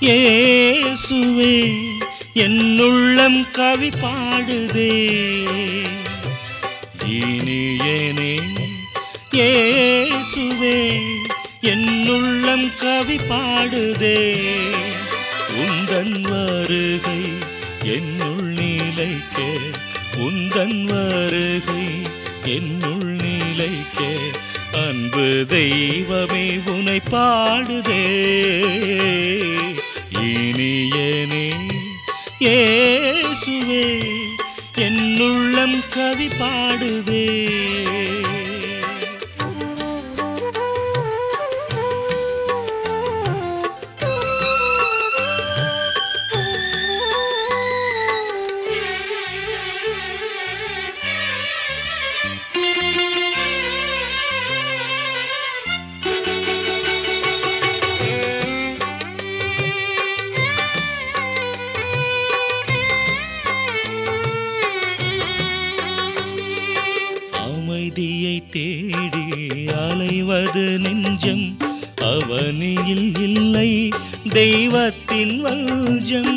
ஏசுவே என்னுள்ளம் கவி பாடுதே இனியனே ஏசுவே என்னுள்ளம் கவி பாடுதே உந்தன் வருகை என்னுள் நிலைக்க உந்தன் வருகை என்னுள் நிலைக்க அன்பு தெய்வமே உனை பாடுதே இனியனே ஏசுவே என்னுள்ளம் கவி பாடுதே அமைதியை தேடி அலைவது நெஞ்சம் அவனியில் இல்லை தெய்வத்தின் வஞ்சம்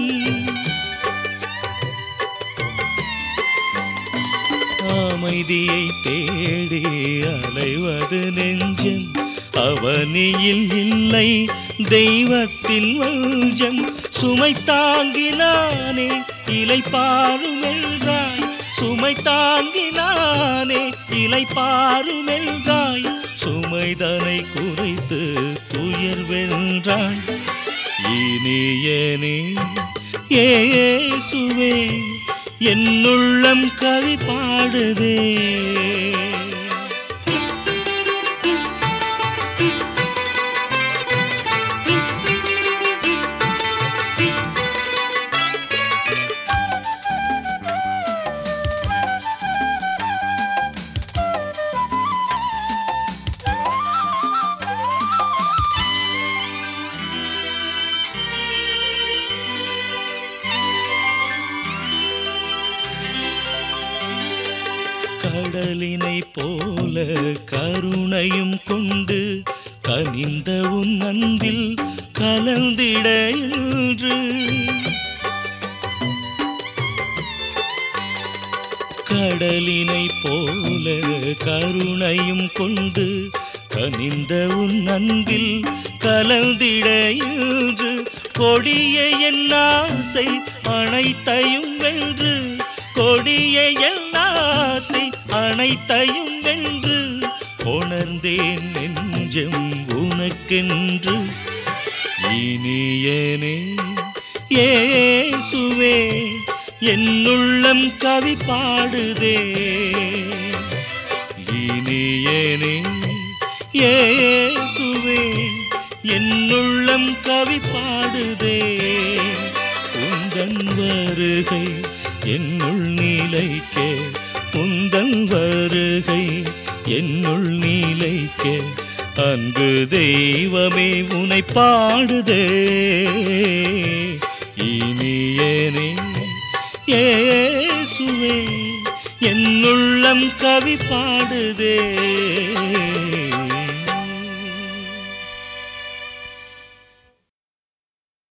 அமைதியை தேடி அலைவது நெஞ்சம் அவனியில் இல்லை தெய்வத்தின் வஞ்சம் சுமை தாங்கினானே இலை பாருமென்றாய் சுமை தாங்கினானே இலை பாருமென்றாய் சுமைதனை குறைத்து துயர் வென்றான் இனியனே ஏசுவே என்னுள்ளம் கவி பாடுதே கடலினை போல கருணையும் கொண்டு கனிந்த உன் அன்பில் கலந்திட இன்று கடலினை போல கருணையும் கொண்டு கனிந்த உன் அன்பில் கலந்திட இன்று கொடிய என் ஆசை அனைத்தையும் வென்று கொடிய என் ஆசை அனைத்தையும் வென்று உணர்ந்தேன் நெஞ்சம் உனக்கென்று இனியனே ஏசுவே என்னுள்ளம் கவி பாடுதே இனியனே ஏசுவே என்னுள்ளம் கவி பாடுதே உந்தன் வருகை என்னுள் நிலைக்க உந்தன் வருகை என்னுள் நிலைக்க அன்பு தெய்வமே உனை பாடுதே இனியனே ஏசுவே என்னுள்ளம் கவி பாடுதே